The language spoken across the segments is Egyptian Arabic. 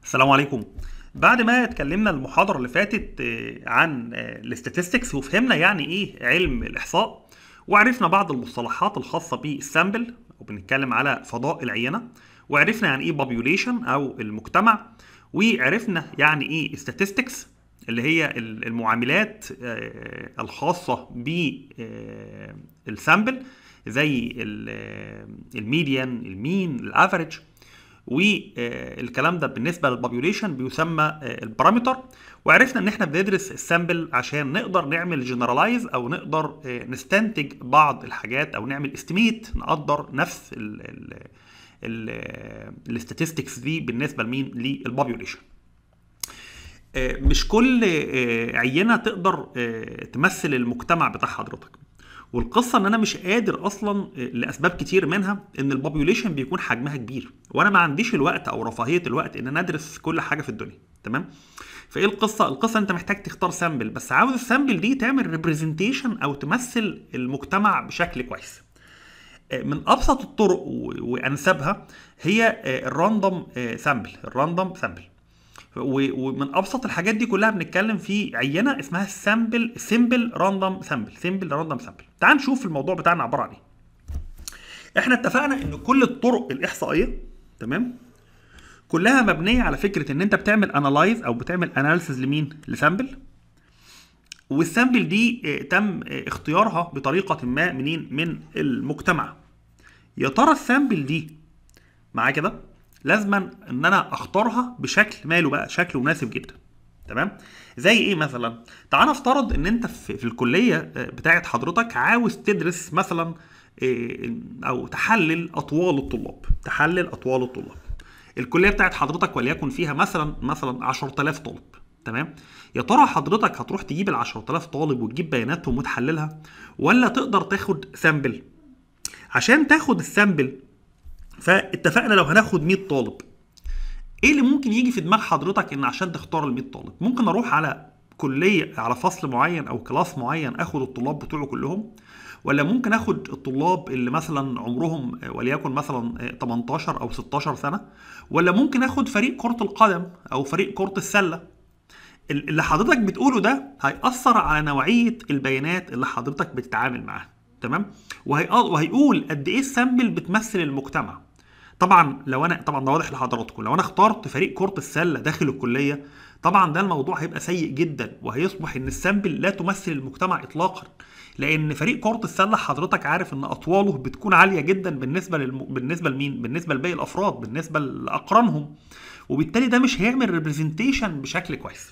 السلام عليكم بعد ما اتكلمنا المحاضرة اللي فاتت آه، عن الاستاتستكس وفهمنا يعني ايه علم الاحصاء وعرفنا بعض المصطلحات الخاصة بالسامبل وبنتكلم على فضاء العينة وعرفنا يعني ايه population او المجتمع وعرفنا يعني ايه statistics اللي هي ال- المعاملات آه، الخاصة بالسامبل زي الميديان المين الافريج والكلام ده بالنسبه للبوبيوليشن بيسمى البارامتر وعرفنا ان احنا بندرس السامبل عشان نقدر نعمل جنرالايز او نقدر آه، نستنتج بعض الحاجات او نعمل استيميت نقدر نفس الاستاتستكس دي بالنسبه لمين للبوبيوليشن آه، مش كل آه، عينه تقدر آه، تمثل المجتمع بتاع حضرتك والقصه ان انا مش قادر اصلا آه، لاسباب كتير منها ان البوبيوليشن بيكون حجمها كبير وانا ما عنديش الوقت او رفاهيه الوقت ان انا ادرس كل حاجه في الدنيا تمام فايه القصه القصه انت محتاج تختار سامبل بس عاوز السامبل دي تعمل ريبريزنتيشن او تمثل المجتمع بشكل كويس من ابسط الطرق و- وانسبها هي الراندوم سامبل الراندوم سامبل ومن ابسط الحاجات دي كلها بنتكلم في عينه اسمها السامبل سيمبل راندوم سامبل سيمبل راندوم سامبل تعال نشوف الموضوع بتاعنا عباره عن ايه احنا اتفقنا ان كل الطرق الاحصائيه تمام كلها مبنيه على فكره ان انت بتعمل انالايز او بتعمل اناليسز لمين لسامبل والسامبل دي آه، تم آه، اختيارها بطريقه ما منين من المجتمع يا ترى السامبل دي معايا كده لازما ان انا اختارها بشكل ماله بقى شكل مناسب جدا تمام زي ايه مثلا تعال نفترض ان انت في, في الكليه آه، بتاعت حضرتك عاوز تدرس مثلا آه، او تحلل اطوال الطلاب تحلل اطوال الطلاب الكليه بتاعت حضرتك وليكن فيها مثلا مثلا 10000 طالب تمام يا ترى حضرتك هتروح تجيب ال 10000 طالب وتجيب بياناتهم وتحللها ولا تقدر تاخد سامبل عشان تاخد السامبل فاتفقنا لو هناخد 100 طالب ايه اللي ممكن يجي في دماغ حضرتك ان عشان تختار ال 100 طالب ممكن اروح على كليه على فصل معين او كلاس معين اخد الطلاب بتوعه كلهم ولا ممكن اخد الطلاب اللي مثلا عمرهم آه، وليكن مثلا آه، 18 او 16 سنه ولا ممكن اخد فريق كره القدم او فريق كره السله ال- اللي حضرتك بتقوله ده هيأثر على نوعية البيانات اللي حضرتك بتتعامل معاها تمام وهي... وهيقول قد ايه السامبل بتمثل المجتمع طبعا لو انا طبعا ده واضح لحضراتكم لو انا اخترت فريق كرة السلة داخل الكلية طبعا ده الموضوع هيبقى سيء جدا وهيصبح ان السامبل لا تمثل المجتمع اطلاقا لان فريق كرة السلة حضرتك عارف ان اطواله بتكون عالية جدا بالنسبة للم... بالنسبة لمين بالنسبة لباقي الافراد بالنسبة لاقرانهم وبالتالي ده مش هيعمل ريبريزنتيشن بشكل كويس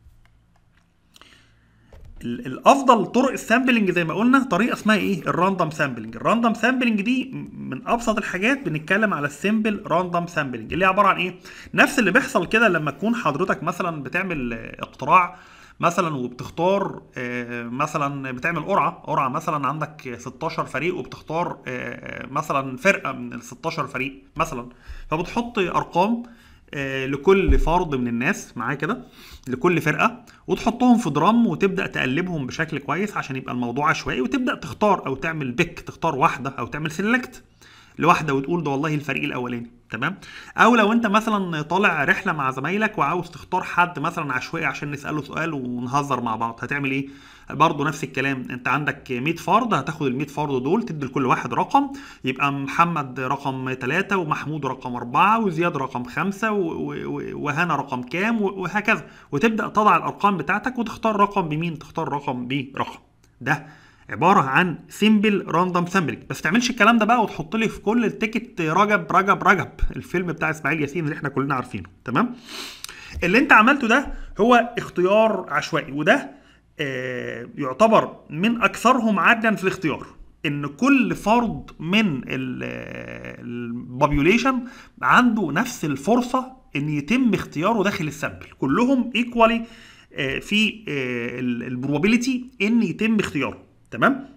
ال- الافضل طرق السامبلنج زي ما قلنا طريقه اسمها ايه الراندوم سامبلنج الراندوم سامبلنج دي م- من ابسط الحاجات بنتكلم على السيمبل راندوم سامبلنج اللي هي عباره عن ايه نفس اللي بيحصل كده لما تكون حضرتك مثلا بتعمل آه، اقتراع مثلا وبتختار آه، مثلا بتعمل قرعه قرعه مثلا عندك 16 فريق وبتختار آه، مثلا فرقه من ال 16 فريق مثلا فبتحط ارقام آه، لكل فرد من الناس معايا كده لكل فرقه وتحطهم في درام وتبدا تقلبهم بشكل كويس عشان يبقى الموضوع عشوائي وتبدا تختار او تعمل بيك تختار واحده او تعمل سيلكت لواحده وتقول ده والله الفريق الاولاني تمام او لو انت مثلا طالع رحله مع زمايلك وعاوز تختار حد مثلا عشوائي عشان نساله سؤال ونهزر مع بعض هتعمل ايه برضه نفس الكلام انت عندك 100 فرد هتاخد ال 100 فرد دول تدي لكل واحد رقم يبقى محمد رقم 3 ومحمود رقم 4 وزياد رقم 5 وهنا رقم كام و- وهكذا وتبدا تضع الارقام بتاعتك وتختار رقم بمين تختار رقم برقم ده عباره عن سيمبل راندوم سامبلنج بس تعملش الكلام ده بقى وتحط لي في كل التيكت رجب رجب رجب الفيلم بتاع اسماعيل ياسين اللي احنا كلنا عارفينه تمام اللي انت عملته ده هو اختيار عشوائي وده آه، يعتبر من اكثرهم عدلا في الاختيار ان كل فرد من البوبيوليشن عنده نفس الفرصه ان يتم اختياره داخل السامبل كلهم ايكوالي في البروبابيلتي ان يتم اختياره تمام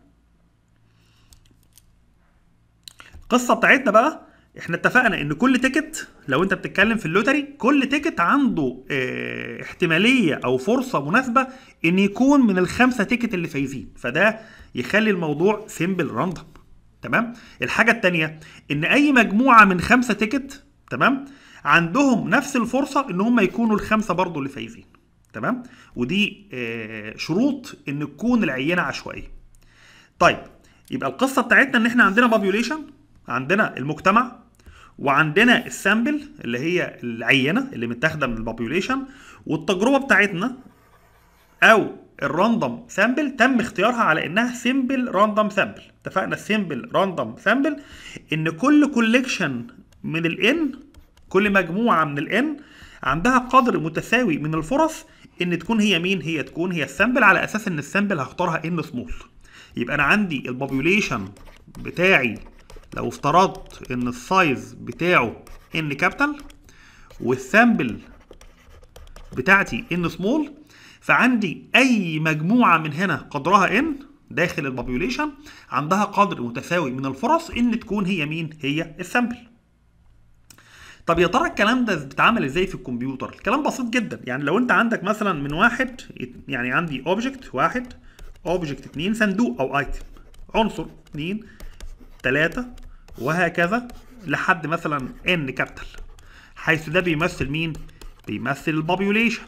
القصه بتاعتنا بقى احنا اتفقنا ان كل تيكت لو انت بتتكلم في اللوتري كل تيكت عنده اه احتماليه او فرصه مناسبه ان يكون من الخمسه تيكت اللي فايزين فده يخلي الموضوع سيمبل راندوم تمام الحاجه الثانيه ان اي مجموعه من خمسه تيكت تمام عندهم نفس الفرصه ان هم يكونوا الخمسه برضو اللي فايزين تمام ودي آه، شروط ان تكون العينه عشوائيه طيب يبقى القصه بتاعتنا ان احنا عندنا بابيوليشن عندنا المجتمع وعندنا السامبل اللي هي العينه اللي متاخده من البابيوليشن والتجربه بتاعتنا او الراندوم سامبل تم اختيارها على انها سيمبل راندوم سامبل اتفقنا السيمبل راندوم سامبل ان كل كوليكشن من الان كل مجموعه من الان عندها قدر متساوي من الفرص ان تكون هي مين هي تكون هي السامبل على اساس ان السامبل هختارها ان سمول يبقى انا عندي البوبيوليشن بتاعي لو افترضت ان السايز بتاعه ان كابيتال والسامبل بتاعتي ان سمول فعندي اي مجموعه من هنا قدرها ان داخل البوبيوليشن عندها قدر متساوي من الفرص ان تكون هي مين هي السامبل طب يا ترى الكلام ده بيتعمل ازاي في الكمبيوتر الكلام بسيط جدا يعني لو انت عندك مثلا من واحد يعني عندي اوبجكت واحد اوبجكت اتنين صندوق او ايتم عنصر اتنين تلاتة وهكذا لحد مثلا ان كابيتال حيث ده بيمثل مين بيمثل البوبيوليشن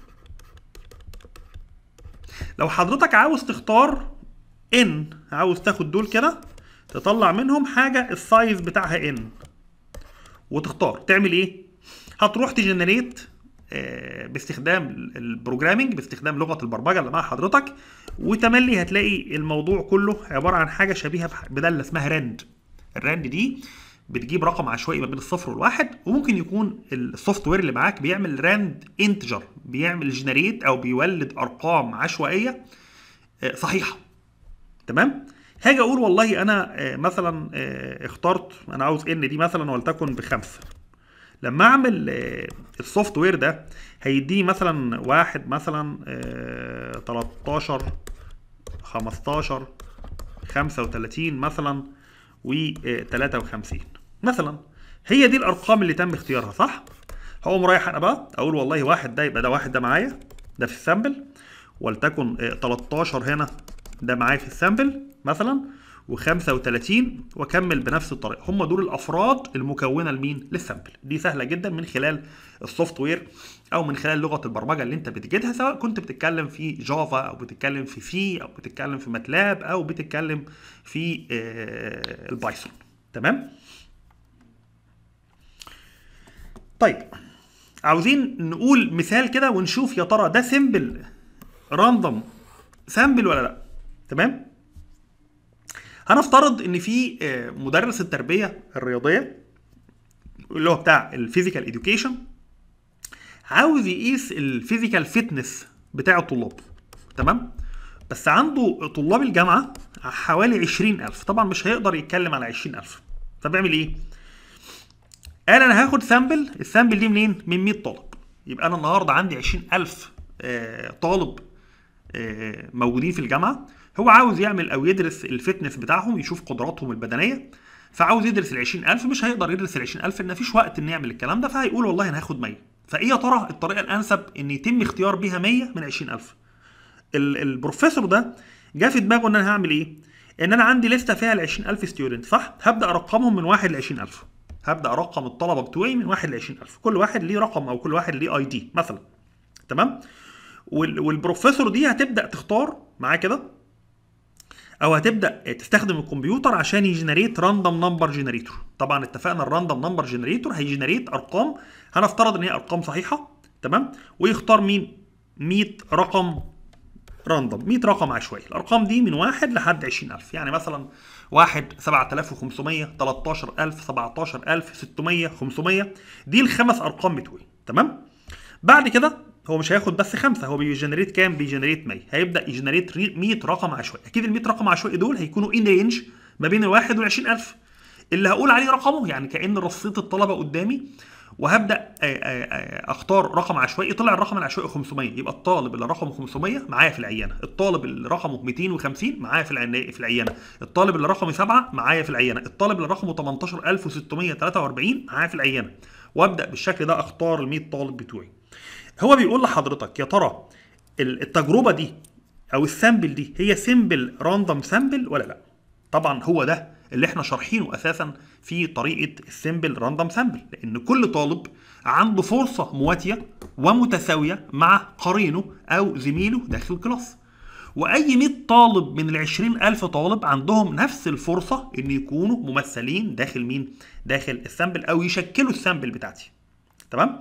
لو حضرتك عاوز تختار ان عاوز تاخد دول كده تطلع منهم حاجه السايز بتاعها ان وتختار تعمل ايه هتروح تجنريت آه، باستخدام البروجرامينج باستخدام لغه البرمجه اللي مع حضرتك وتملي هتلاقي الموضوع كله عباره عن حاجه شبيهه بح- بداله اسمها راند الراند دي بتجيب رقم عشوائي ما بين الصفر والواحد وممكن يكون السوفت وير اللي معاك بيعمل راند انتجر بيعمل جنريت او بيولد ارقام عشوائيه آه، صحيحه تمام هاجي اقول والله انا آه، مثلا آه، اخترت انا عاوز ان دي مثلا ولتكن بخمسه لما اعمل آه، السوفت وير ده هيديني مثلا واحد مثلا آه، 13 15 35 مثلا و 53 مثلا هي دي الارقام اللي تم اختيارها صح؟ هقوم رايح انا بقى اقول والله واحد ده يبقى ده واحد ده معايا ده في السامبل ولتكن آه، 13 هنا ده معايا في السامبل مثلا و35 واكمل بنفس الطريقه هم دول الافراد المكونه لمين للسامبل دي سهله جدا من خلال السوفت وير او من خلال لغه البرمجه اللي انت بتجدها سواء كنت بتتكلم في جافا او بتتكلم في سي او بتتكلم في ماتلاب او بتتكلم في آه، البايثون تمام طيب عاوزين نقول مثال كده ونشوف يا ترى ده سيمبل راندوم سامبل ولا لا تمام هنفترض ان في آه، مدرس التربيه الرياضيه اللي هو بتاع الفيزيكال اديوكيشن عاوز يقيس الفيزيكال فيتنس بتاع الطلاب تمام بس عنده طلاب الجامعه حوالي 20000 طبعا مش هيقدر يتكلم على 20000 فبيعمل ايه قال انا هاخد سامبل السامبل دي منين من 100 طالب يبقى انا النهارده عندي 20000 آه، طالب آه، موجودين في الجامعه هو عاوز يعمل او يدرس الفتنس بتاعهم يشوف قدراتهم البدنيه فعاوز يدرس ال 20000 مش هيقدر يدرس ال 20000 ان مفيش وقت انه يعمل الكلام ده فهيقول والله انا هاخد 100 فايه يا ترى الطريقه الانسب ان يتم اختيار بيها 100 من 20000 ال- البروفيسور ده جه في دماغه ان انا هعمل ايه؟ ان انا عندي لسته فيها ال 20000 ستودنت صح؟ هبدا ارقمهم من 1 ل 20000 هبدا ارقم الطلبه بتوعي من 1 ل 20000 كل واحد ليه رقم او كل واحد ليه اي دي مثلا تمام؟ وال- والبروفيسور دي هتبدا تختار معاه كده او هتبدا تستخدم الكمبيوتر عشان يجنريت راندوم نمبر جنريتور طبعا اتفقنا الراندوم نمبر جنريتور هيجنريت ارقام هنفترض ان هي ارقام صحيحه تمام ويختار مين 100 رقم راندوم 100 رقم عشوائي الارقام دي من 1 لحد 20000 يعني مثلا 1 7500 13000 17000 600 500 دي الخمس ارقام بتوعي تمام بعد كده هو مش هياخد بس خمسه هو بيجنريت كام بيجنريت 100 هيبدا يجنريت 100 رقم عشوائي اكيد ال 100 رقم عشوائي دول هيكونوا ان رينج ما بين الواحد وال 20000 اللي هقول عليه رقمه يعني كان رصيت الطلبه قدامي وهبدا آه، آه، آه، اختار رقم عشوائي طلع الرقم العشوائي 500 يبقى الطالب اللي رقمه 500 معايا في العينه الطالب اللي رقمه 250 معايا في العينه في العينه الطالب اللي رقمه 7 معايا في العينه الطالب اللي رقمه 18643 معايا في العينه وابدا بالشكل ده اختار ال 100 طالب بتوعي هو بيقول لحضرتك يا ترى ال- التجربه دي او السامبل دي هي سيمبل راندوم سامبل ولا لا طبعا هو ده اللي احنا شارحينه اساسا في طريقه السيمبل راندوم سامبل لان كل طالب عنده فرصه مواتيه ومتساويه مع قرينه او زميله داخل الكلاس واي 100 طالب من ال 20000 طالب عندهم نفس الفرصه ان يكونوا ممثلين داخل مين داخل السامبل او يشكلوا السامبل بتاعتي تمام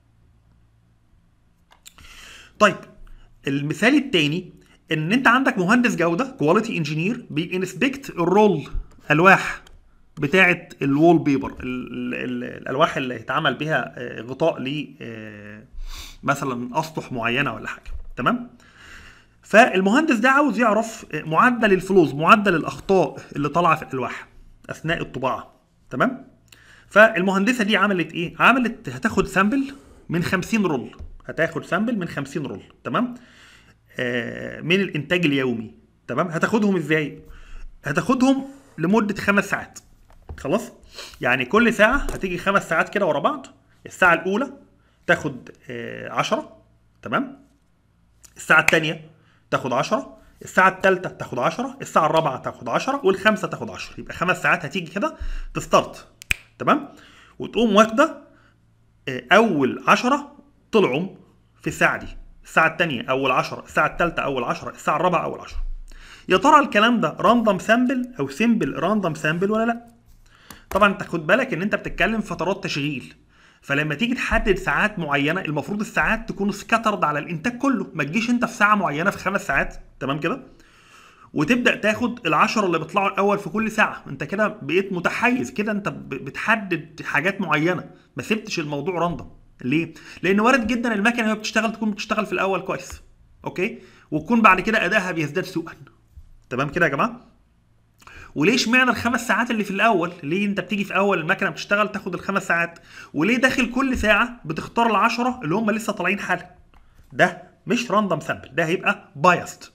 طيب المثال الثاني ان انت عندك مهندس جوده كواليتي انجينير بينسبكت الرول الواح بتاعه الوول بيبر ال- ال- الالواح اللي اتعمل بها آه، غطاء ل آه، مثلا اسطح معينه ولا حاجه تمام فالمهندس ده عاوز يعرف آه، معدل الفلوز معدل الاخطاء اللي طالعه في الالواح اثناء الطباعه تمام فالمهندسه دي عملت ايه عملت هتاخد سامبل من 50 رول هتاخد سامبل من 50 رول تمام آه، من الانتاج اليومي تمام هتاخدهم ازاي هتاخدهم لمده خمس ساعات خلاص يعني كل ساعه هتيجي خمس ساعات كده ورا بعض الساعه الاولى تاخد 10 تمام الساعه الثانيه تاخد 10 الساعة الثالثة تاخد 10 الساعة الرابعة تاخد 10 والخامسة تاخد 10 يبقى خمس ساعات هتيجي كده تستارت تمام وتقوم واخدة آه، أول 10 طلعوا في الساعة دي الساعة الثانية أول 10 الساعة الثالثة أول 10 الساعة الرابعة أول 10 يا ترى الكلام ده راندوم سامبل أو سيمبل راندوم سامبل ولا لأ؟ طبعا انت خد بالك ان انت بتتكلم فترات تشغيل فلما تيجي تحدد ساعات معينه المفروض الساعات تكون سكاترد على الانتاج كله ما تجيش انت في ساعه معينه في خمس ساعات تمام كده وتبدا تاخد العشرة اللي بيطلعوا الاول في كل ساعه انت كده بقيت متحيز كده انت ب- بتحدد حاجات معينه ما سبتش الموضوع راندوم ليه لان وارد جدا المكنه وهي بتشتغل تكون بتشتغل في الاول كويس اوكي وتكون بعد كده ادائها بيزداد سوءا تمام كده يا جماعه وليش معنى الخمس ساعات اللي في الاول ليه انت بتيجي في اول المكنه بتشتغل تاخد الخمس ساعات وليه داخل كل ساعه بتختار العشرة اللي هم لسه طالعين حالا ده مش راندوم سامبل ده هيبقى بايست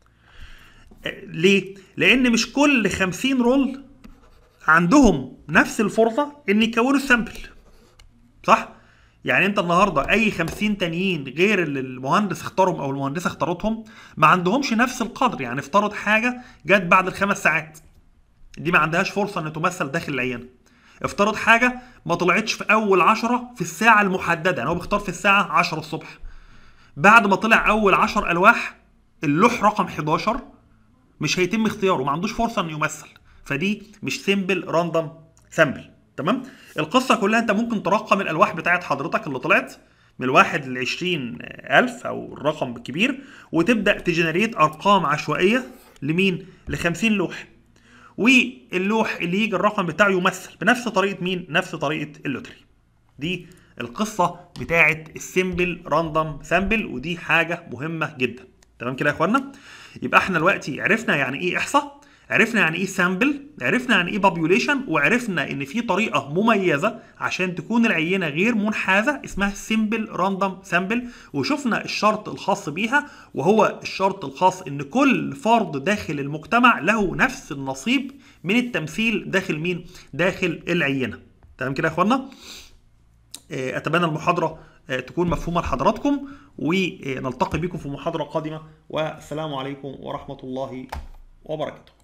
ليه لان مش كل 50 رول عندهم نفس الفرصه ان يكونوا السامبل صح يعني انت النهارده اي 50 تانيين غير اللي المهندس اختارهم او المهندسه اختارتهم ما عندهمش نفس القدر يعني افترض حاجه جت بعد الخمس ساعات دي ما عندهاش فرصه ان تمثل داخل العينه افترض حاجه ما طلعتش في اول عشرة في الساعه المحدده يعني هو بيختار في الساعه 10 الصبح بعد ما طلع اول 10 الواح اللوح رقم 11 مش هيتم اختياره ما عندوش فرصه انه يمثل فدي مش سيمبل راندوم سامبل تمام القصه كلها انت ممكن ترقم الالواح بتاعت حضرتك اللي طلعت من الواحد ل 20000 او الرقم الكبير وتبدا تجنريت ارقام عشوائيه لمين؟ ل 50 لوح واللوح اللي يجي الرقم بتاعه يمثل بنفس طريقه مين؟ نفس طريقه اللوتري دي القصه بتاعت السيمبل راندوم سامبل ودي حاجه مهمه جدا تمام كده يا اخوانا يبقى احنا دلوقتي عرفنا يعني ايه احصاء عرفنا يعني ايه سامبل عرفنا يعني ايه بابيوليشن وعرفنا ان في طريقه مميزه عشان تكون العينه غير منحازه اسمها سيمبل راندوم سامبل وشفنا الشرط الخاص بيها وهو الشرط الخاص ان كل فرد داخل المجتمع له نفس النصيب من التمثيل داخل مين داخل العينه تمام كده يا اخوانا آه، اتمنى المحاضره آه، تكون مفهومه لحضراتكم ونلتقي بكم في محاضره قادمه والسلام عليكم ورحمه الله وبركاته